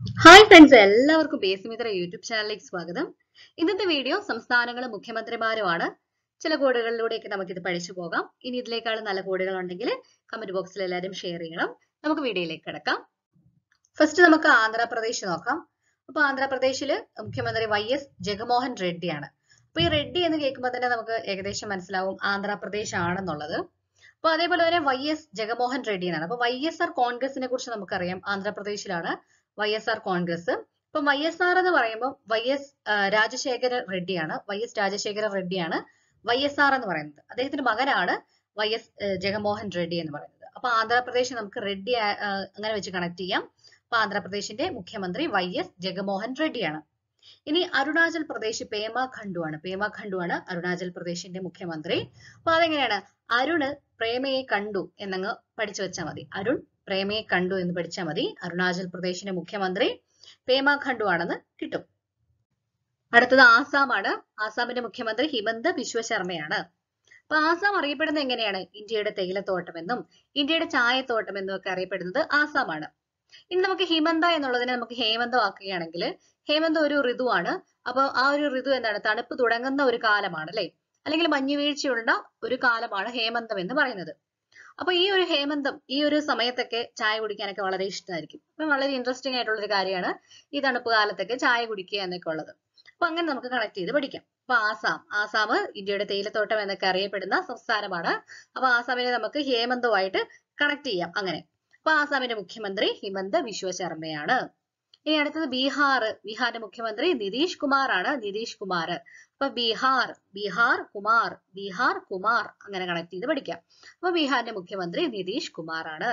hi friends എല്ലാവർക്കും ബേസിമിത്ര YouTube ചാനലിലേക്ക് സ്വാഗതം ഇന്നത്തെ വീഡിയോ സംസ്ഥാനങ്ങളും മുഖ്യമന്ത്രിമാരുമാണ് ചില കോഡുകളിലൂടെയൊക്കെ നമുക്കിത് പഠിച്ചു പോകാം ഇനി ഇതിലേക്കാളും നല്ല കോഡുകൾ ഉണ്ടെങ്കിൽ കമന്റ് ബോക്സിൽ എല്ലാവരും ഷെയർ ചെയ്യണം നമുക്ക് വീഡിയോയിലേക്ക് കിടക്കാം ഫസ്റ്റ് നമുക്ക് ആന്ധ്രാപ്രദേശ് നോക്കാം അപ്പൊ ആന്ധ്രാപ്രദേശില് മുഖ്യമന്ത്രി വൈ എസ് ജഗൻമോഹൻ റെഡ്ഡിയാണ് അപ്പൊ ഈ റെഡ്ഡി എന്ന് കേൾക്കുമ്പോൾ തന്നെ നമുക്ക് ഏകദേശം മനസ്സിലാവും ആന്ധ്രാപ്രദേശ് ആണെന്നുള്ളത് അപ്പൊ അതേപോലെ തന്നെ വൈ എസ് ജഗൻമോഹൻ റെഡ്ഡി എന്നാണ് അപ്പൊ വൈ എസ് ആർ കോൺഗ്രസിനെ കുറിച്ച് നമുക്കറിയാം ആന്ധ്രാപ്രദേശിലാണ് വൈ എസ് ആർ കോൺഗ്രസ് ഇപ്പൊ വൈ എസ് ആർ എന്ന് പറയുമ്പോൾ വൈ എസ് രാജശേഖര റെഡ്ഡിയാണ് വൈ എസ് രാജശേഖര റെഡ്ഡിയാണ് വൈ എസ് ആർ എന്ന് പറയുന്നത് അദ്ദേഹത്തിന്റെ മകനാണ് വൈ എസ് ജഗൻമോഹൻ റെഡ്ഡി എന്ന് പറയുന്നത് അപ്പൊ ആന്ധ്രാപ്രദേശ് നമുക്ക് റെഡ്ഡി ആ- ആ, അങ്ങനെ വെച്ച് കണക്ട് ചെയ്യാം അപ്പൊ ആന്ധ്രാപ്രദേശിന്റെ മുഖ്യമന്ത്രി വൈ എസ് ജഗൻമോഹൻ റെഡ്ഡിയാണ് ഇനി അരുണാചൽ പ്രദേശ് പേമ ഖണ്ഡു ആണ് പേമ ഖണ്ഡു ആണ് അരുണാചൽ പ്രദേശിന്റെ മുഖ്യമന്ത്രി അപ്പൊ അതെങ്ങനെയാണ് അരുണ് പ്രേമയെ കണ്ടു എന്നങ്ങ് പഠിച്ചു വെച്ചാൽ മതി അരുൺ പ്രേമയെ കണ്ടു എന്ന് പഠിച്ചാൽ മതി അരുണാചൽ പ്രദേശിന്റെ മുഖ്യമന്ത്രി പേമ ഖണ്ഡു ആണെന്ന് കിട്ടും അടുത്തത് ആസാമാണ് ആസാമിന്റെ മുഖ്യമന്ത്രി ഹിമന്ത ബിശ്വ ശർമ്മയാണ് അപ്പൊ ആസാം അറിയപ്പെടുന്നത് എങ്ങനെയാണ് ഇന്ത്യയുടെ തേയിലത്തോട്ടമെന്നും ഇന്ത്യയുടെ ചായത്തോട്ടമെന്നും ഒക്കെ അറിയപ്പെടുന്നത് ആസാമാണ് ഇനി നമുക്ക് ഹിമന്ത എന്നുള്ളതിനെ നമുക്ക് ഹേമന്തമാക്കുകയാണെങ്കിൽ ഹേമന്ത ഒരു ഋതുവാണ് അപ്പൊ ആ ഒരു ഋതു എന്താണ് തണുപ്പ് തുടങ്ങുന്ന ഒരു കാലമാണ് അല്ലെ അല്ലെങ്കിൽ മഞ്ഞുവീഴ്ചയുള്ള ഒരു കാലമാണ് ഹേമന്തം എന്ന് പറയുന്നത് അപ്പൊ ഈ ഒരു ഹേമന്തം ഈ ഒരു സമയത്തൊക്കെ ചായ കുടിക്കാനൊക്കെ വളരെ ഇഷ്ടമായിരിക്കും അപ്പൊ വളരെ ഇൻട്രസ്റ്റിംഗ് ആയിട്ടുള്ള ഒരു കാര്യമാണ് ഈ തണുപ്പ് കാലത്തൊക്കെ ചായ കുടിക്കുക എന്നൊക്കെ ഉള്ളത് അപ്പൊ അങ്ങനെ നമുക്ക് കണക്ട് ചെയ്ത് പഠിക്കാം അപ്പൊ ആസാം ആസാം ഇന്ത്യയുടെ തേയിലത്തോട്ടം എന്നൊക്കെ അറിയപ്പെടുന്ന സംസ്ഥാനമാണ് അപ്പൊ ആസാമിനെ നമുക്ക് ഹേമന്തവുമായിട്ട് കണക്ട് ചെയ്യാം അങ്ങനെ അപ്പൊ ആസാമിന്റെ മുഖ്യമന്ത്രി ഹിമന്ത ബിശ്വ ശർമ്മയാണ് ഇനി അടുത്തത് ബീഹാർ ബീഹാറിന്റെ മുഖ്യമന്ത്രി നിതീഷ് കുമാർ ആണ് നിതീഷ് കുമാർ അപ്പൊ ബീഹാർ ബീഹാർ കുമാർ ബീഹാർ കുമാർ അങ്ങനെ കണക്ട് ചെയ്ത് പഠിക്കാം അപ്പൊ ബീഹാറിന്റെ മുഖ്യമന്ത്രി നിതീഷ് കുമാർ ആണ്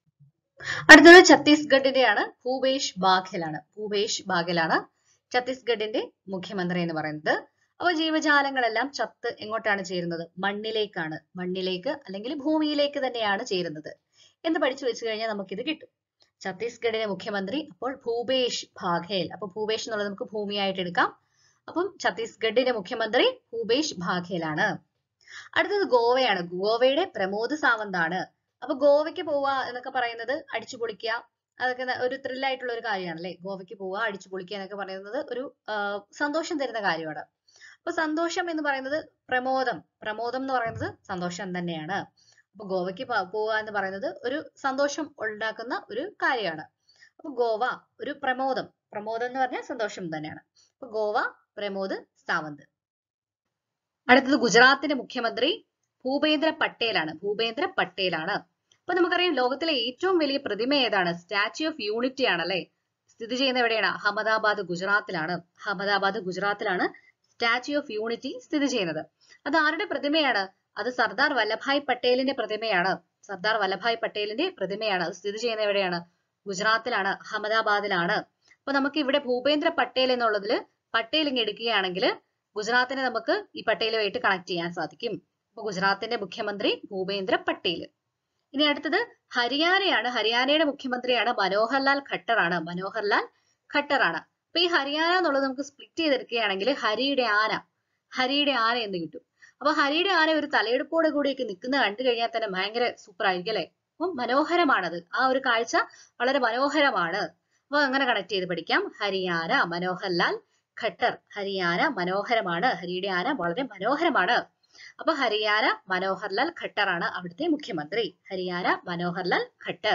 അടുത്തത് ഛത്തീസ്ഗഡിന്റെയാണ് ഭൂപേഷ് ബാഘേലാണ് ഭൂപേഷ് ബാഘേലാണ് ഛത്തീസ്ഗഡിന്റെ മുഖ്യമന്ത്രി എന്ന് പറയുന്നത് അപ്പൊ ജീവജാലങ്ങളെല്ലാം ചത്ത് എങ്ങോട്ടാണ് ചേരുന്നത് മണ്ണിലേക്കാണ് മണ്ണിലേക്ക് അല്ലെങ്കിൽ ഭൂമിയിലേക്ക് തന്നെയാണ് ചേരുന്നത് എന്ന് പഠിച്ചു വെച്ച് കഴിഞ്ഞാൽ നമുക്കിത് കിട്ടും ഛത്തീസ്ഗഡിലെ മുഖ്യമന്ത്രി അപ്പോൾ ഭൂപേഷ് ബാഘേൽ അപ്പൊ ഭൂപേഷ് എന്നുള്ളത് നമുക്ക് ഭൂമിയായിട്ട് എടുക്കാം അപ്പം ഛത്തീസ്ഗഡിന്റെ മുഖ്യമന്ത്രി ഭൂപേഷ് ബാഘേലാണ് അടുത്തത് ഗോവയാണ് ഗോവയുടെ പ്രമോദ് സാവന്താണ് അപ്പൊ ഗോവയ്ക്ക് പോവുക എന്നൊക്കെ പറയുന്നത് അടിച്ചു പൊളിക്കുക അതൊക്കെ ന- ഒരു thrill ആയിട്ടുള്ള ഒരു കാര്യമാണ് അല്ലെ ഗോവയ്ക്ക് പോവുക അടിച്ചു പൊളിക്കുക എന്നൊക്കെ പറയുന്നത് ഒരു ആ, സന്തോഷം തരുന്ന കാര്യമാണ് അപ്പൊ സന്തോഷം എന്ന് പറയുന്നത് പ്രമോദം പ്രമോദം എന്ന് പറയുന്നത് സന്തോഷം തന്നെയാണ് അപ്പൊ ഗോവയ്ക്ക് പ- പോവുക എന്ന് പറയുന്നത് ഒരു സന്തോഷം ഉണ്ടാക്കുന്ന ഒരു കാര്യമാണ് അപ്പൊ ഗോവ ഒരു പ്രമോദം പ്രമോദം എന്ന് പറഞ്ഞാൽ സന്തോഷം തന്നെയാണ് അപ്പൊ ഗോവ പ്രമോദ് സാവന്ത് അടുത്തത് ഗുജറാത്തിന്റെ മുഖ്യമന്ത്രി ഭൂപേന്ദ്ര പട്ടേലാണ് ഭൂപേന്ദ്ര പട്ടേലാണ് അപ്പൊ നമുക്കറിയാം ലോകത്തിലെ ഏറ്റവും വലിയ പ്രതിമ ഏതാണ് സ്റ്റാച്യു ഓഫ് യൂണിറ്റി ആണല്ലേ സ്ഥിതി ചെയ്യുന്ന എവിടെയാണ് അഹമ്മദാബാദ് ഗുജറാത്തിലാണ് അഹമ്മദാബാദ് ഗുജറാത്തിലാണ് സ്റ്റാച്യു ഓഫ് യൂണിറ്റി സ്ഥിതി ചെയ്യുന്നത് അത് ആരുടെ പ്രതിമയാണ് അത് സർദാർ വല്ലഭായ് പട്ടേലിന്റെ പ്രതിമയാണ് സർദാർ വല്ലഭായ് പട്ടേലിന്റെ പ്രതിമയാണ് അത് സ്ഥിതി ചെയ്യുന്ന എവിടെയാണ് ഗുജറാത്തിലാണ് അഹമ്മദാബാദിലാണ് അപ്പൊ നമുക്ക് ഇവിടെ ഭൂപേന്ദ്ര പട്ടേൽ എന്നുള്ളതിൽ പട്ടേൽ ഇങ്ങ് എടുക്കുകയാണെങ്കിൽ ഗുജറാത്തിനെ നമുക്ക് ഈ പട്ടേലുമായിട്ട് കണക്ട് ചെയ്യാൻ സാധിക്കും അപ്പൊ ഗുജറാത്തിന്റെ മുഖ്യമന്ത്രി ഭൂപേന്ദ്ര പട്ടേൽ ഇനി അടുത്തത് ഹരിയാനയാണ് ഹരിയാനയുടെ മുഖ്യമന്ത്രിയാണ് മനോഹർലാൽ ഖട്ടർ ആണ് മനോഹർലാൽ ഖട്ടർ ആണ് അപ്പൊ ഈ ഹരിയാന എന്നുള്ളത് നമുക്ക് സ്പ്ലിറ്റ് ചെയ്തെടുക്കുകയാണെങ്കിൽ ഹരിയുടെ ആന ഹരിയുടെ ആന എന്ന് കിട്ടും അപ്പൊ ഹരിയുടെ ആന ഒരു തലയെടുപ്പോടെ കൂടിയൊക്കെ നിൽക്കുന്ന കണ്ടു കഴിഞ്ഞാൽ തന്നെ ഭയങ്കര സൂപ്പർ ആയിരിക്കും അല്ലെ അപ്പം മനോഹരമാണത് ആ ഒരു കാഴ്ച വളരെ മനോഹരമാണ് അപ്പൊ അങ്ങനെ കണക്ട് ചെയ്ത് പഠിക്കാം ഹരിയാന മനോഹർലാൽ ഖട്ടർ ഹരിയാന മനോഹരമാണ് ഹരിയുടെ ആന വളരെ മനോഹരമാണ് അപ്പൊ ഹരിയാന മനോഹർലാൽ ഖട്ടർ ആണ് അവിടുത്തെ മുഖ്യമന്ത്രി ഹരിയാന മനോഹർലാൽ ഖട്ടർ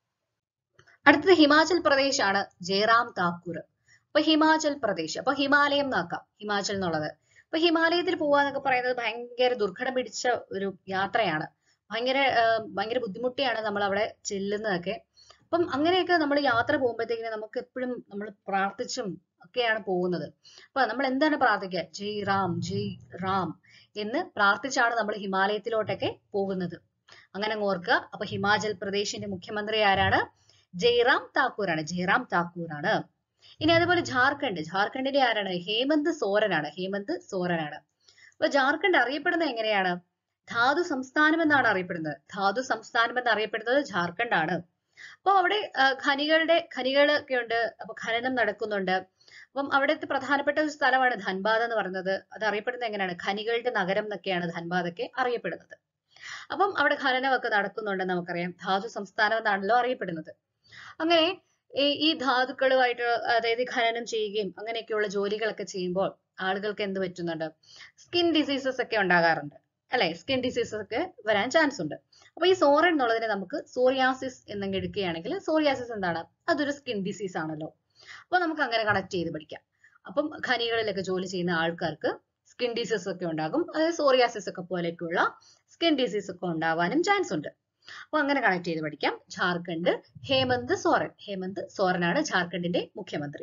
അടുത്തത് ഹിമാചൽ പ്രദേശ് ആണ് ജയറാം താക്കൂർ അപ്പൊ ഹിമാചൽ പ്രദേശ് അപ്പൊ ഹിമാലയം നോക്കാം ഹിമാചൽ എന്നുള്ളത് അപ്പൊ ഹിമാലയത്തിൽ പോവാന്നൊക്കെ പറയുന്നത് ഭയങ്കര ദുർഘടം പിടിച്ച ഒരു യാത്രയാണ് ഭയങ്കര ആ, ഭയങ്കര ബുദ്ധിമുട്ടിയാണ് നമ്മൾ അവിടെ ചെല്ലുന്നതൊക്കെ അപ്പം അങ്ങനെയൊക്കെ നമ്മൾ യാത്ര പോകുമ്പോഴത്തേക്കിന് നമുക്ക് എപ്പോഴും നമ്മൾ പ്രാർത്ഥിച്ചും ഒക്കെയാണ് പോകുന്നത് അപ്പൊ നമ്മൾ എന്താണ് പ്രാർത്ഥിക്കുക ജയ് റാം ജയ് റാം എന്ന് പ്രാർത്ഥിച്ചാണ് നമ്മൾ ഹിമാലയത്തിലോട്ടൊക്കെ പോകുന്നത് അങ്ങനെ അങ്ങ് ഓർക്കുക അപ്പൊ ഹിമാചൽ പ്രദേശിന്റെ മുഖ്യമന്ത്രി ആരാണ് ജയ്റാം താക്കൂർ ആണ് ജയ്റാം താക്കൂർ ആണ് ഇനി അതുപോലെ ജാർഖണ്ഡ് ജാർഖണ്ഡിന്റെ ആരാണ് ഹേമന്ത് സോറനാണ് ഹേമന്ത് സോറനാണ് അപ്പൊ ജാർഖണ്ഡ് അറിയപ്പെടുന്നത് എങ്ങനെയാണ് ധാതു സംസ്ഥാനം എന്നാണ് അറിയപ്പെടുന്നത് ധാതു സംസ്ഥാനം എന്ന് അറിയപ്പെടുന്നത് ജാർഖണ്ഡ് ആണ് അപ്പൊ അവിടെ ആ, ഖനികളുടെ ഖനികളൊക്കെ ഉണ്ട് അപ്പൊ ഖനനം നടക്കുന്നുണ്ട് അപ്പം അവിടുത്തെ പ്രധാനപ്പെട്ട ഒരു സ്ഥലമാണ് ധൻബാദ് എന്ന് പറയുന്നത് അത് അറിയപ്പെടുന്നത് എങ്ങനെയാണ് ഖനികളുടെ നഗരം എന്നൊക്കെയാണ് ധൻബാദ് ഒക്കെ അറിയപ്പെടുന്നത് അപ്പം അവിടെ ഖനനമൊക്കെ നടക്കുന്നുണ്ടെന്ന് നമുക്കറിയാം ധാതു സംസ്ഥാനം എന്നാണല്ലോ അറിയപ്പെടുന്നത് അങ്ങനെ ഈ ഈ ധാതുക്കളുമായിട്ട് അതായത് ഖനനം ചെയ്യുകയും അങ്ങനെയൊക്കെയുള്ള ജോലികളൊക്കെ ചെയ്യുമ്പോൾ ആളുകൾക്ക് എന്ത് പറ്റുന്നുണ്ട് സ്കിൻ ഡിസീസസ് ഒക്കെ ഉണ്ടാകാറുണ്ട് അല്ലെ സ്കിൻ ഡിസീസസ് ഒക്കെ വരാൻ ചാൻസ് ഉണ്ട് അപ്പൊ ഈ സോറൻ എന്നുള്ളതിനെ നമുക്ക് സോറിയാസിസ് എന്നങ്ങ് എടുക്കുകയാണെങ്കിൽ സോറിയാസിസ് എന്താണ് അതൊരു സ്കിൻ ഡിസീസ് ആണല്ലോ അപ്പൊ നമുക്ക് അങ്ങനെ കണക്ട് ചെയ്ത് പഠിക്കാം അപ്പം ഖനികളിലൊക്കെ ജോലി ചെയ്യുന്ന ആൾക്കാർക്ക് സ്കിൻ ഡിസീസ് ഒക്കെ ഉണ്ടാകും അതായത് സോറിയാസിസ് ഒക്കെ പോലെയൊക്കെയുള്ള സ്കിൻ ഡിസീസ് ഒക്കെ ഉണ്ടാവാനും ചാൻസ് ഉണ്ട് അപ്പൊ അങ്ങനെ കണക്ട് ചെയ്ത് പഠിക്കാം ജാർഖണ്ഡ് ഹേമന്ത് സോറൻ ഹേമന്ത് സോറനാണ് ജാർഖണ്ഡിന്റെ മുഖ്യമന്ത്രി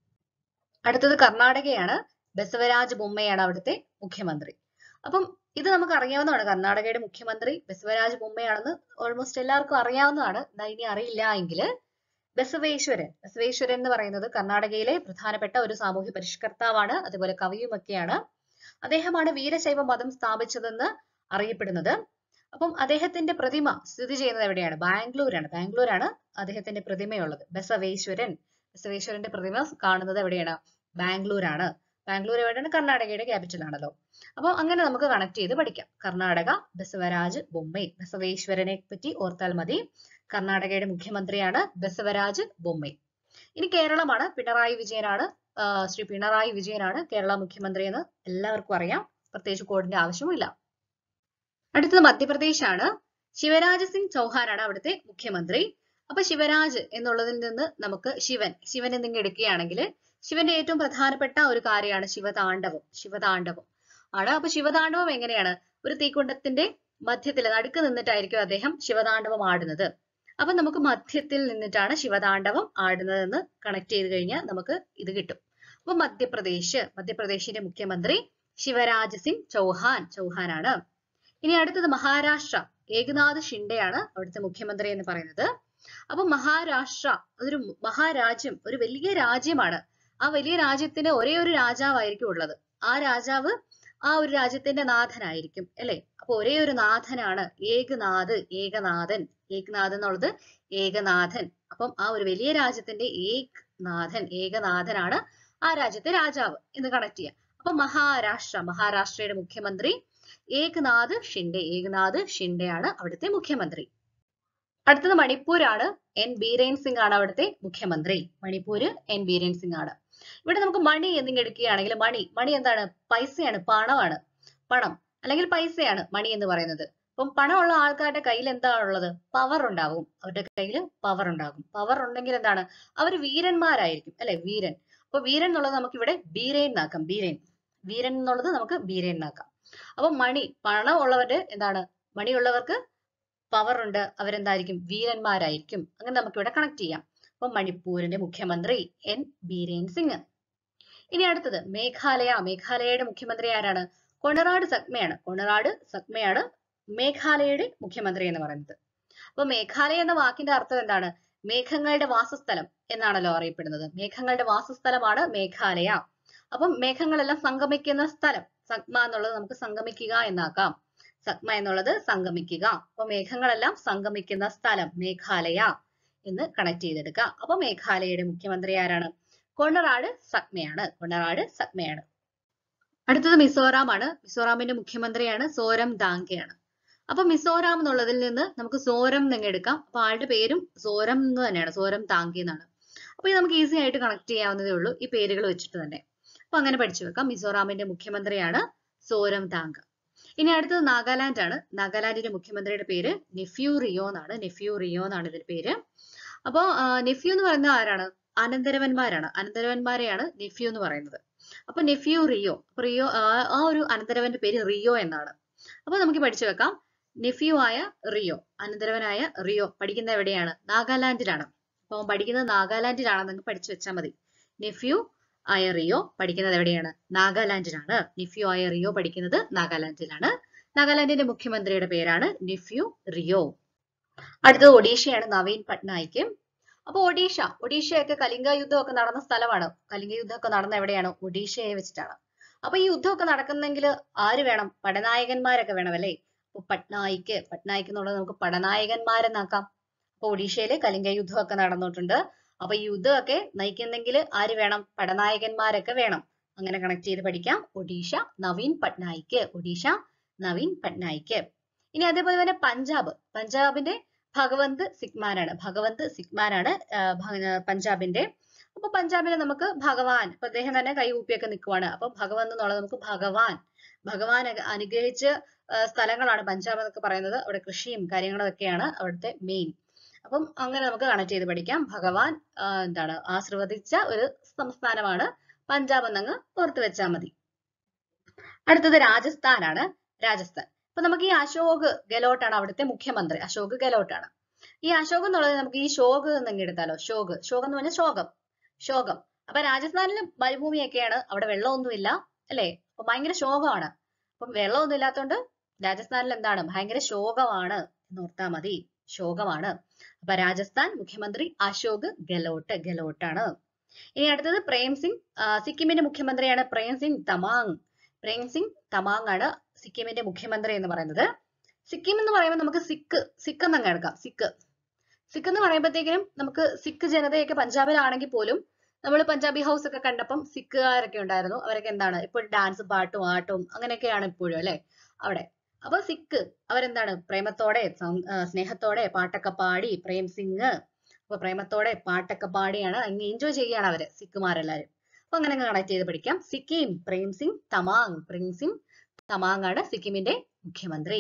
അടുത്തത് കർണാടകയാണ് ബസവരാജ് ബൊമ്മയാണ് അവിടുത്തെ മുഖ്യമന്ത്രി അപ്പം ഇത് നമുക്ക് അറിയാവുന്നതാണ് കർണാടകയുടെ മുഖ്യമന്ത്രി ബസവരാജ് ബൊമ്മയാണെന്ന് ഓൾമോസ്റ്റ് എല്ലാവർക്കും അറിയാവുന്നതാണ് എന്നാ ഇനി അറിയില്ല എങ്കിൽ ബസവേശ്വരൻ ബസവേശ്വരൻ എന്ന് പറയുന്നത് കർണാടകയിലെ പ്രധാനപ്പെട്ട ഒരു സാമൂഹ്യ പരിഷ്കർത്താവാണ് അതുപോലെ കവിയുമൊക്കെയാണ് അദ്ദേഹമാണ് വീരശൈവ മതം സ്ഥാപിച്ചതെന്ന് അറിയപ്പെടുന്നത് അപ്പം അദ്ദേഹത്തിന്റെ പ്രതിമ സ്ഥിതി ചെയ്യുന്നത് എവിടെയാണ് ബാംഗ്ലൂരാണ് ബാംഗ്ലൂരാണ് അദ്ദേഹത്തിന്റെ പ്രതിമയുള്ളത് ബസവേശ്വരൻ ബസവേശ്വരന്റെ പ്രതിമ കാണുന്നത് എവിടെയാണ് ബാംഗ്ലൂരാണ് ബാംഗ്ലൂർ എവിടെയാണ് കർണാടകയുടെ ക്യാപിറ്റൽ ആണല്ലോ അപ്പൊ അങ്ങനെ നമുക്ക് കണക്ട് ചെയ്ത് പഠിക്കാം കർണാടക ബസവരാജ് ബൊമ്മൈ ബസവേശ്വരനെ പറ്റി ഓർത്താൽ മതി കർണാടകയുടെ മുഖ്യമന്ത്രിയാണ് ബസവരാജ് ബൊമ്മൈ ഇനി കേരളമാണ് പിണറായി വിജയനാണ് ആ, ശ്രീ പിണറായി വിജയനാണ് കേരള മുഖ്യമന്ത്രി എന്ന് എല്ലാവർക്കും അറിയാം പ്രത്യേകിച്ച് കോഡിന്റെ ആവശ്യമില്ല അടുത്തത് മധ്യപ്രദേശ് ആണ് ശിവരാജ് സിംഗ് ചൗഹാനാണ് അവിടുത്തെ മുഖ്യമന്ത്രി അപ്പൊ ശിവരാജ് എന്നുള്ളതിൽ നിന്ന് നമുക്ക് ശിവൻ ശിവൻ എന്നിങ്ങ് എടുക്കുകയാണെങ്കിൽ ശിവന്റെ ഏറ്റവും പ്രധാനപ്പെട്ട ഒരു കാര്യമാണ് ശിവതാണ്ഡവം ശിവതാണ്ഡവം ആണ് അപ്പൊ ശിവതാണ്ഡവം എങ്ങനെയാണ് ഒരു തീക്കുണ്ടത്തിന്റെ മധ്യത്തിൽ നടുക്ക് നിന്നിട്ടായിരിക്കും അദ്ദേഹം ശിവതാണ്ഡവം ആടുന്നത് അപ്പൊ നമുക്ക് മധ്യത്തിൽ നിന്നിട്ടാണ് ശിവതാണ്ഡവം ആടുന്നതെന്ന് കണക്ട് ചെയ്ത് കഴിഞ്ഞാൽ നമുക്ക് ഇത് കിട്ടും അപ്പൊ മധ്യപ്രദേശ് മധ്യപ്രദേശിന്റെ മുഖ്യമന്ത്രി ശിവരാജ് സിംഗ് ചൗഹാൻ ചൗഹാനാണ് ഇനി അടുത്തത് മഹാരാഷ്ട്ര ഏകനാഥ് ഷിൻഡെയാണ് അവിടുത്തെ മുഖ്യമന്ത്രി എന്ന് പറയുന്നത് അപ്പൊ മഹാരാഷ്ട്ര അതൊരു മഹാരാജ്യം ഒരു വലിയ രാജ്യമാണ് ആ വലിയ രാജ്യത്തിന് ഒരേ ഒരു രാജാവായിരിക്കും ഉള്ളത് ആ രാജാവ് ആ ഒരു രാജ്യത്തിന്റെ നാഥനായിരിക്കും അല്ലെ അപ്പൊ ഒരേ ഒരു നാഥനാണ് ഏകനാഥ് ഏകനാഥൻ ഏകനാഥ് എന്നുള്ളത് ഏകനാഥൻ അപ്പം ആ ഒരു വലിയ രാജ്യത്തിന്റെ ഏക് നാഥൻ ഏകനാഥനാണ് ആ രാജ്യത്തെ രാജാവ് എന്ന് കണക്ട് ചെയ്യാം അപ്പൊ മഹാരാഷ്ട്ര മഹാരാഷ്ട്രയുടെ മുഖ്യമന്ത്രി ഏകനാഥ് ഷിൻഡെ ഏകനാഥ് ഷിൻഡെയാണ് അവിടുത്തെ മുഖ്യമന്ത്രി അടുത്തത് മണിപ്പൂരാണ് എൻ ബീരേൻ സിംഗ് ആണ് അവിടുത്തെ മുഖ്യമന്ത്രി മണിപ്പൂര് എൻ ബീരേൻ സിംഗ് ആണ് ഇവിടെ നമുക്ക് മണി എന്നിങ്ങ് എടുക്കുകയാണെങ്കിൽ മണി മണി എന്താണ് പൈസയാണ് പണമാണ് പണം അല്ലെങ്കിൽ പൈസയാണ് മണി എന്ന് പറയുന്നത് അപ്പം പണമുള്ള ആൾക്കാരുടെ കയ്യിൽ എന്താണുള്ളത് പവർ ഉണ്ടാകും അവരുടെ കയ്യിൽ പവർ ഉണ്ടാകും പവർ ഉണ്ടെങ്കിൽ എന്താണ് അവർ വീരന്മാരായിരിക്കും അല്ലെ വീരൻ അപ്പൊ വീരൻ എന്നുള്ളത് നമുക്ക് ഇവിടെ ബീരേൻ എന്നാക്കാം ബീരേൻ വീരൻ എന്നുള്ളത് നമുക്ക് ബീരേൻ എന്നാക്കാം അപ്പൊ മണി പണം ഉള്ളവരുടെ എന്താണ് മണിയുള്ളവർക്ക് പവർ ഉണ്ട് അവരെന്തായിരിക്കും വീരന്മാരായിരിക്കും അങ്ങനെ നമുക്ക് ഇവിടെ കണക്ട് ചെയ്യാം അപ്പൊ മണിപ്പൂരിന്റെ മുഖ്യമന്ത്രി എൻ ബീരേൻ സിംഗ് ഇനി അടുത്തത് മേഘാലയ മേഘാലയയുടെ മുഖ്യമന്ത്രി ആരാണ് കൊണറാഡ് സഗ്മയാണ് കൊണറാഡ് സഗ്മയാണ് മേഘാലയയുടെ മുഖ്യമന്ത്രി എന്ന് പറയുന്നത് അപ്പൊ മേഘാലയ എന്ന വാക്കിന്റെ അർത്ഥം എന്താണ് മേഘങ്ങളുടെ വാസസ്ഥലം എന്നാണല്ലോ അറിയപ്പെടുന്നത് മേഘങ്ങളുടെ വാസസ്ഥലമാണ് മേഘാലയ അപ്പം മേഘങ്ങളെല്ലാം സംഗമിക്കുന്ന സ്ഥലം സഗ്മ എന്നുള്ളത് നമുക്ക് സംഗമിക്കുക എന്നാക്കാം സഗ്മ എന്നുള്ളത് സംഗമിക്കുക അപ്പൊ മേഘങ്ങളെല്ലാം സംഗമിക്കുന്ന സ്ഥലം മേഘാലയ എന്ന് കണക്ട് ചെയ്തെടുക്കുക അപ്പൊ മേഘാലയയുടെ മുഖ്യമന്ത്രി ആരാണ് കൊണറാഡ് സഗ്മയാണ് കൊണറാഡ് സഗ്മയാണ് അടുത്തത് മിസോറാം ആണ് മിസോറാമിന്റെ മുഖ്യമന്ത്രിയാണ് സോരം ദാങ്കെയാണ് അപ്പൊ മിസോറാം എന്നുള്ളതിൽ നിന്ന് നമുക്ക് സോരം എന്ന് എടുക്കാം അപ്പൊ ആളുടെ പേരും സോരം എന്ന് തന്നെയാണ് സോരം താങ്കെ എന്നാണ് അപ്പൊ ഇത് നമുക്ക് ഈസി ആയിട്ട് കണക്ട് ചെയ്യാവുന്നതേ ഉള്ളൂ ഈ പേരുകൾ വെച്ചിട്ട് തന്നെ അപ്പൊ അങ്ങനെ പഠിച്ചു വെക്കാം മിസോറാമിന്റെ മുഖ്യമന്ത്രിയാണ് സോരം താങ്ക ഇനി അടുത്തത് നാഗാലാൻഡ് ആണ് നാഗാലാൻഡിന്റെ മുഖ്യമന്ത്രിയുടെ പേര് നെഫ്യൂ റിയോ എന്നാണ് നെഫ്യൂ റിയോ എന്നാണ് ഇതിന്റെ പേര് അപ്പോ നെഫ്യൂ എന്ന് പറയുന്നത് ആരാണ് അനന്തരവന്മാരാണ് അനന്തരവന്മാരെയാണ് നെഫ്യൂ എന്ന് പറയുന്നത് അപ്പൊ നെഫ്യൂ റിയോ അപ്പൊ റിയോ ആ- ആ ഒരു അനന്തരവന്റെ പേര് റിയോ എന്നാണ് അപ്പൊ നമുക്ക് പഠിച്ചു വെക്കാം നെഫ്യൂ ആയ റിയോ അനന്തരവനായ റിയോ പഠിക്കുന്ന എവിടെയാണ് നാഗാലാൻഡിലാണ് അപ്പൊ അവൻ പഠിക്കുന്നത് നാഗാലാൻഡിലാണെന്ന് നിങ്ങൾക്ക് പഠിച്ചു വെച്ചാൽ മതി നെഫ്യൂ ആയ റിയോ പഠിക്കുന്നത് എവിടെയാണ് നാഗാലാൻഡിലാണ് നെഫ്യൂ ആയ റിയോ പഠിക്കുന്നത് നാഗാലാൻഡിലാണ് നാഗാലാൻഡിന്റെ മുഖ്യമന്ത്രിയുടെ പേരാണ് നെഫ്യൂ റിയോ അടുത്തത് ഒഡീഷയാണ് നവീൻ പട്നായിക്ക് അപ്പൊ ഒഡീഷ ഒഡീഷയൊക്കെ കലിംഗ യുദ്ധമൊക്കെ നടന്ന സ്ഥലമാണ് കലിംഗ യുദ്ധമൊക്കെ നടന്ന എവിടെയാണ് ഒഡീഷയെ വെച്ചിട്ടാണ് അപ്പൊ ഈ യുദ്ധമൊക്കെ നടക്കുന്നെങ്കിൽ ആര് വേണം പടനായകന്മാരൊക്കെ വേണം അല്ലേ അപ്പൊ പട്നായിക്ക് പട്നായിക്ക് എന്നുള്ളത് നമുക്ക് പടനായകന്മാരെന്നാക്കാം അപ്പൊ ഒഡീഷയില് കലിംഗ യുദ്ധമൊക്കെ നടന്നിട്ടുണ്ട് അപ്പൊ ഈ യുദ്ധമൊക്കെ നയിക്കുന്നെങ്കിൽ ആര് വേണം പടനായകന്മാരൊക്കെ വേണം അങ്ങനെ കണക്ട് ചെയ്ത് പഠിക്കാം ഒഡീഷ നവീൻ പട്നായിക്ക് ഒഡീഷ നവീൻ പട്നായിക്ക് ഇനി അതേപോലെ തന്നെ പഞ്ചാബ് പഞ്ചാബിന്റെ ഭഗവന്ത് സിഗ്മാനാണ് ഭഗവന്ത് സിഗ്മാനാണ് ആ, ഭ- പഞ്ചാബിന്റെ അപ്പൊ പഞ്ചാബിലെ നമുക്ക് ഭഗവാൻ ഇപ്പൊ അദ്ദേഹം തന്നെ കൈ ഊപ്പിയൊക്കെ നിൽക്കുവാണ് അപ്പൊ ഭഗവന്ത് എന്നുള്ളത് നമുക്ക് ഭഗവാൻ ഭഗവാൻ അനു- അനുഗ്രഹിച്ച ആ, സ്ഥലങ്ങളാണ് പഞ്ചാബ് എന്നൊക്കെ പറയുന്നത് അവിടെ കൃഷിയും കാര്യങ്ങളും ഒക്കെയാണ് അവിടുത്തെ മെയിൻ അപ്പം അങ്ങനെ നമുക്ക് കണക്ട് ചെയ്ത് പഠിക്കാം ഭഗവാൻ ആ, എന്താണ് ആശീർവദിച്ച ഒരു സംസ്ഥാനമാണ് പഞ്ചാബ് എന്നങ്ങ് ഓർത്ത് വെച്ചാൽ മതി അടുത്തത് രാജസ്ഥാനാണ് രാജസ്ഥാൻ അപ്പൊ നമുക്ക് ഈ അശോക് ഗെലോട്ടാണ് അവിടുത്തെ മുഖ്യമന്ത്രി അശോക് ഗെലോട്ടാണ് ഈ അശോക് എന്നുള്ളത് നമുക്ക് ഈ ശോക് എന്നങ്ങ് എടുത്താലോ ശോക് ശോകം എന്ന് പറഞ്ഞാൽ ശോകം ശോകം അപ്പൊ രാജസ്ഥാനിൽ മരുഭൂമിയൊക്കെയാണ് അവിടെ വെള്ളമൊന്നുമില്ല അല്ലേ അപ്പൊ ഭയങ്കര ശോകമാണ് അപ്പം വെള്ളമൊന്നും ഇല്ലാത്തതുകൊണ്ട് രാജസ്ഥാനിൽ എന്താണ് ഭയങ്കര ശോകമാണ് എന്ന് ഓർത്താ മതി ശോകമാണ് അപ്പൊ രാജസ്ഥാൻ മുഖ്യമന്ത്രി അശോക് ഗെലോട്ട് ഗെലോട്ടാണ് ഇനി അടുത്തത് പ്രേം സിംഗ് ആ, സിക്കിമിന്റെ മുഖ്യമന്ത്രിയാണ് പ്രേം സിംഗ് തമാങ് പ്രേം സിംഗ് തമാങ് ആണ് സിക്കിമിന്റെ മുഖ്യമന്ത്രി എന്ന് പറയുന്നത് സിക്കിം എന്ന് പറയുമ്പോൾ നമുക്ക് സിക്ക് സിക്ക് എന്നങ്ങ് എടുക്കാം സിക്ക് സിക്ക് എന്ന് പറയുമ്പോഴത്തേക്കും നമുക്ക് സിക്ക് ജനതയൊക്കെ പഞ്ചാബിലാണെങ്കിൽ പോലും നമ്മൾ പഞ്ചാബി ഹൗസ് ഒക്കെ കണ്ടപ്പം സിക്കുകാരൊക്കെ ഉണ്ടായിരുന്നു അവരൊക്കെ എന്താണ് ഇപ്പോൾ ഡാൻസ് പാട്ടും ആട്ടും അങ്ങനെയൊക്കെയാണ് ഇപ്പോഴും അല്ലെ അവിടെ അപ്പൊ സിക്ക് അവരെന്താണ് പ്രേമത്തോടെ സം- ആ, സ്നേഹത്തോടെ പാട്ടൊക്കെ പാടി പ്രേം സിംഗ് അപ്പൊ പ്രേമത്തോടെ പാട്ടൊക്കെ പാടിയാണ് അങ്ങ് എൻജോയ് ചെയ്യാണ് അവര് സിക്കുമാരെല്ലാരും അപ്പൊ അങ്ങനെ കണക്ട് ചെയ്ത് പഠിക്കാം സിക്കിം പ്രേം സിംഗ് തമാങ് പ്രേം സിംഗ് തമാങ് ആണ് സിക്കിമിന്റെ മുഖ്യമന്ത്രി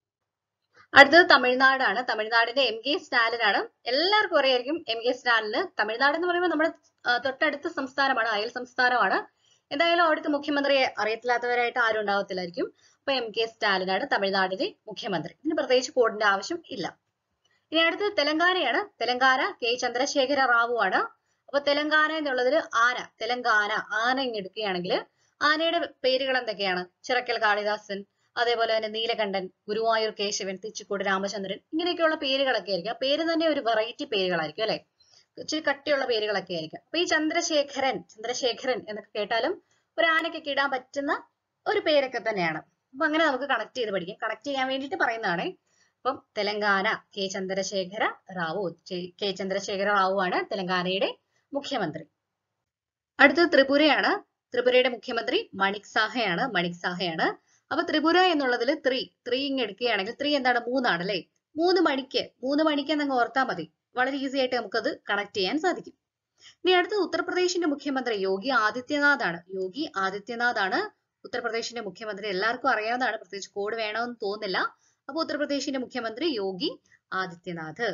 അടുത്തത് തമിഴ്നാടാണ് തമിഴ്നാടിന്റെ എം കെ സ്റ്റാലിനാണ് എല്ലാവർക്കും അറിയായിരിക്കും എം കെ സ്റ്റാലിന് തമിഴ്നാട് എന്ന് പറയുമ്പോൾ നമ്മുടെ ആ, തൊട്ടടുത്ത സംസ്ഥാനമാണ് അയൽ സംസ്ഥാനമാണ് എന്തായാലും അവിടുത്തെ മുഖ്യമന്ത്രിയെ അറിയത്തില്ലാത്തവരായിട്ട് ആരും ഉണ്ടാവത്തില്ലായിരിക്കും അപ്പൊ എം കെ സ്റ്റാലിനാണ് തമിഴ്നാടിന്റെ മുഖ്യമന്ത്രി ഇതിന് പ്രത്യേകിച്ച് കോഡിന്റെ ആവശ്യം ഇല്ല ഇനി അടുത്തത് തെലങ്കാനയാണ് തെലങ്കാന കെ ചന്ദ്രശേഖര റാവു ആണ് അപ്പൊ തെലങ്കാന എന്നുള്ളതിൽ ആന തെലങ്കാന ആന ഇങ്ങ് എടുക്കുകയാണെങ്കിൽ ആനയുടെ പേരുകൾ എന്തൊക്കെയാണ് ചിറക്കൽ കാളിദാസൻ അതേപോലെ തന്നെ നീലകണ്ഠൻ ഗുരുവായൂർ കേശവൻ തെച്ചിക്കോട് രാമചന്ദ്രൻ ഇങ്ങനെയൊക്കെയുള്ള പേരുകളൊക്കെ ആയിരിക്കും ആ പേര് തന്നെ ഒരു വെറൈറ്റി പേരുകളായിരിക്കും അല്ലെ ഇച്ചിരി കട്ടിയുള്ള പേരുകളൊക്കെ ആയിരിക്കും അപ്പൊ ഈ ചന്ദ്രശേഖരൻ ചന്ദ്രശേഖരൻ എന്നൊക്കെ കേട്ടാലും ഒരു ആനയ്ക്കൊക്കെ ഇടാൻ പറ്റുന്ന ഒരു പേരൊക്കെ തന്നെയാണ് അപ്പൊ അങ്ങനെ നമുക്ക് കണക്ട് ചെയ്ത് പഠിക്കാം കണക്ട് ചെയ്യാൻ വേണ്ടിയിട്ട് പറയുന്നതാണ് അപ്പം തെലങ്കാന കെ ചന്ദ്രശേഖര റാവു ചെ- കെ ചന്ദ്രശേഖര റാവു ആണ് തെലങ്കാനയുടെ മുഖ്യമന്ത്രി അടുത്തത് ത്രിപുരയാണ് ത്രിപുരയുടെ മുഖ്യമന്ത്രി മണിക് സാഹയാണ് മണിക് സാഹയാണ് അപ്പൊ ത്രിപുര എന്നുള്ളതിൽ ത്രീ ത്രീ ഇങ് എടുക്കുകയാണെങ്കിൽ ത്രീ എന്താണ് മൂന്നാണ് അല്ലെ മൂന്ന് മണിക്ക് മൂന്ന് മണിക്ക് എന്നങ്ങ് ഓർത്താൽ മതി വളരെ ഈസി ആയിട്ട് നമുക്കത് കണക്ട് ചെയ്യാൻ സാധിക്കും ഇനി അടുത്തത് ഉത്തർപ്രദേശിന്റെ മുഖ്യമന്ത്രി യോഗി ആദിത്യനാഥ് ആണ് യോഗി ആദിത്യനാഥ് ആണ് ഉത്തർപ്രദേശിന്റെ മുഖ്യമന്ത്രി എല്ലാവർക്കും അറിയാവുന്നതാണ് പ്രത്യേകിച്ച് കോഡ് വേണമെന്ന് തോന്നുന്നില്ല അപ്പൊ ഉത്തർപ്രദേശിന്റെ മുഖ്യമന്ത്രി യോഗി ആദിത്യനാഥ്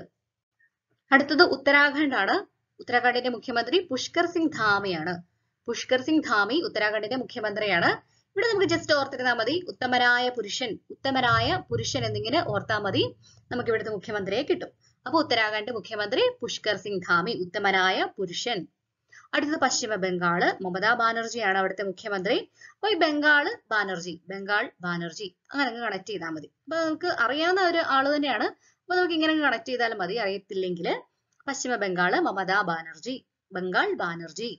അടുത്തത് ഉത്തരാഖണ്ഡ് ആണ് ഉത്തരാഖണ്ഡിന്റെ മുഖ്യമന്ത്രി പുഷ്കർ സിംഗ് ധാമിയാണ് പുഷ്കർ സിംഗ് ധാമി ഉത്തരാഖണ്ഡിന്റെ മുഖ്യമന്ത്രിയാണ് ഇവിടെ നമുക്ക് ജസ്റ്റ് ഓർത്തിരുന്നാൽ മതി ഉത്തമരായ പുരുഷൻ ഉത്തമരായ പുരുഷൻ എന്നിങ്ങനെ ഓർത്താൽ മതി നമുക്ക് ഇവിടുത്തെ മുഖ്യമന്ത്രിയെ കിട്ടും അപ്പൊ ഉത്തരാഖണ്ഡ് മുഖ്യമന്ത്രി പുഷ്കർ സിംഗ് ധാമി ഉത്തമനായ പുരുഷൻ അടുത്തത് പശ്ചിമ ബംഗാള് മമതാ ബാനർജിയാണ് അവിടുത്തെ മുഖ്യമന്ത്രി അപ്പൊ ഈ ബംഗാള് ബാനർജി ബംഗാൾ ബാനർജി അങ്ങനെ അങ്ങ് കണക്ട് ചെയ്താൽ മതി അപ്പൊ നമുക്ക് അറിയാവുന്ന ഒരു ആള് തന്നെയാണ് അപ്പൊ നമുക്ക് ഇങ്ങനെ കണക്ട് ചെയ്താലും മതി അറിയത്തില്ലെങ്കിൽ പശ്ചിമ ബംഗാള് മമതാ ബാനർജി ബംഗാൾ ബാനർജി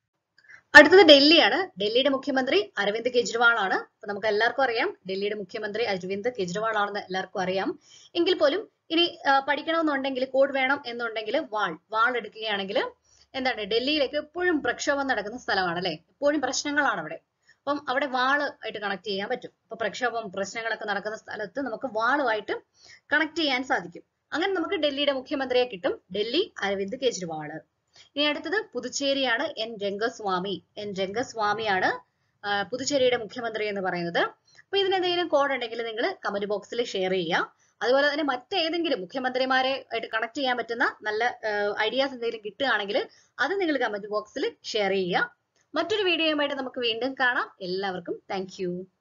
അടുത്തത് ഡൽഹിയാണ് ഡൽഹിയുടെ മുഖ്യമന്ത്രി അരവിന്ദ് കെജ്രിവാൾ ആണ് അപ്പൊ നമുക്ക് എല്ലാവർക്കും അറിയാം ഡൽഹിയുടെ മുഖ്യമന്ത്രി അരവിന്ദ് കെജ്രിവാൾ ആണെന്ന് എല്ലാവർക്കും അറിയാം എങ്കിൽ പോലും ഇനി ആ, പഠിക്കണമെന്നുണ്ടെങ്കിൽ കോഡ് വേണം എന്നുണ്ടെങ്കിൽ വാൾ വാൾ എടുക്കുകയാണെങ്കിൽ എന്താണ് ഡൽഹിയിലേക്ക് എപ്പോഴും പ്രക്ഷോഭം നടക്കുന്ന സ്ഥലമാണ് അല്ലെ എപ്പോഴും പ്രശ്നങ്ങളാണ് അവിടെ അപ്പം അവിടെ വാള് ആയിട്ട് കണക്ട് ചെയ്യാൻ പറ്റും അപ്പൊ പ്രക്ഷോഭം പ്രശ്നങ്ങളൊക്കെ നടക്കുന്ന സ്ഥലത്ത് നമുക്ക് വാളുമായിട്ട് കണക്ട് ചെയ്യാൻ സാധിക്കും അങ്ങനെ നമുക്ക് ഡൽഹിയുടെ മുഖ്യമന്ത്രിയെ കിട്ടും ഡൽഹി അരവിന്ദ് കെജ്രിവാള് ഇനി അടുത്തത് പുതുച്ചേരിയാണ് എൻ രംഗസ്വാമി എൻ രംഗസ്വാമിയാണ് ആ, പുതുച്ചേരിയുടെ മുഖ്യമന്ത്രി എന്ന് പറയുന്നത് അപ്പൊ ഇതിനെന്തെങ്കിലും കോഡ് ഉണ്ടെങ്കിൽ നിങ്ങൾ കമന്റ് ബോക്സിൽ ഷെയർ ചെയ്യുക അതുപോലെ തന്നെ മറ്റേതെങ്കിലും മുഖ്യമന്ത്രിമാരെ ആയിട്ട് കണക്ട് ചെയ്യാൻ പറ്റുന്ന നല്ല ഐഡിയാസ് എന്തെങ്കിലും കിട്ടുകയാണെങ്കിൽ അത് നിങ്ങൾ കമന്റ് ബോക്സിൽ ഷെയർ ചെയ്യുക മറ്റൊരു വീഡിയോയുമായിട്ട് നമുക്ക് വീണ്ടും കാണാം എല്ലാവർക്കും താങ്ക്